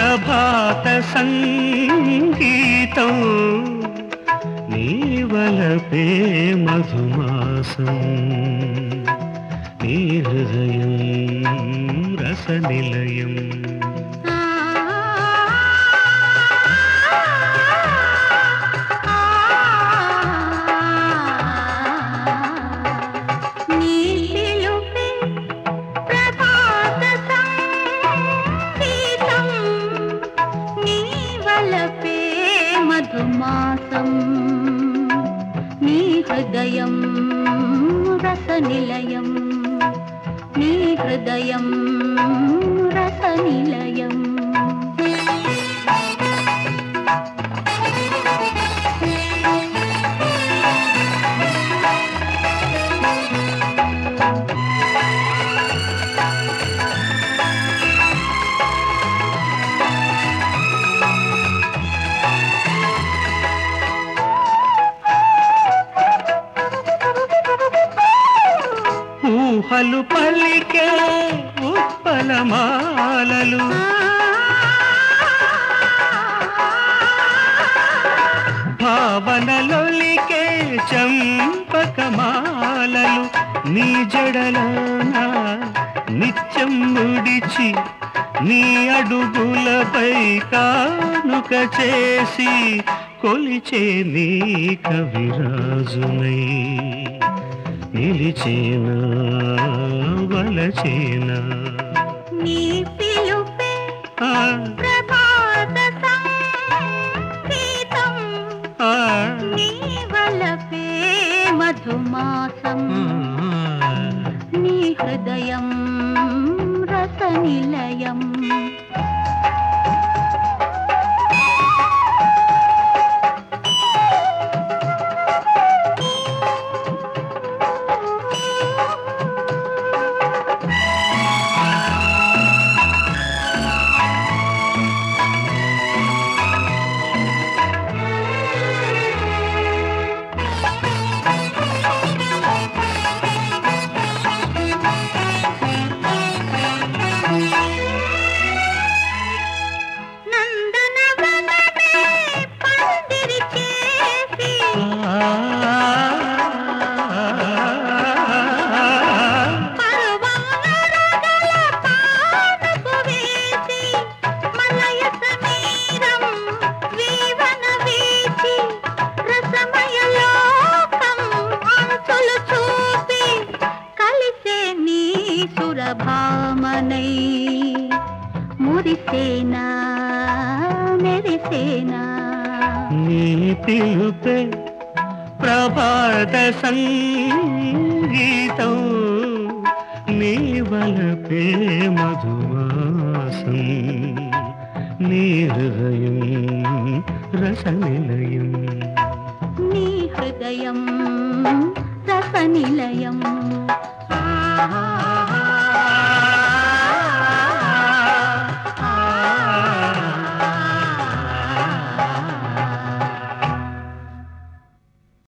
ప్రభాత సంగీతం నీవలపే మధుమాసం నీ హృదయం రసనిలయం నీ పిలుపే ప్రభాత సంగీతం నీ వలపే మధుమాసం నీ హృదయం రసనిలయం నీ హృదయం రసనిలయం ఊహలు పలికే ఉప్పలమాలలు భావనలొలికే చంపకమాలలు నీ జడలోన నిత్యం ముడిచి నీ అడుగులపై కానుక చేసి కొలిచే నీ కవిరాజునై నిలిచేనా వలచేనా నీ పిలుపే ఆ, ప్రభాత సంగీతం ఆ, నీ వలపే మధుమాసం ఆ. నీ హృదయం రసనిలయం నందనవనమే పందిరి చేసి పరువన్నరగల పానుపు వేసి మలయ సమీరం వీవన వీచి రసమయ లోకం అంచులు చూపి కలిసే నీ సురభామనై మురిసేనా మెరిసేనా నీ పిలుపే ప్రభాత సంగీతం నీ వలపే మధుమాసం నీ హృదయం రసనిలయం నీ హృదయం రసనిలయం ఆ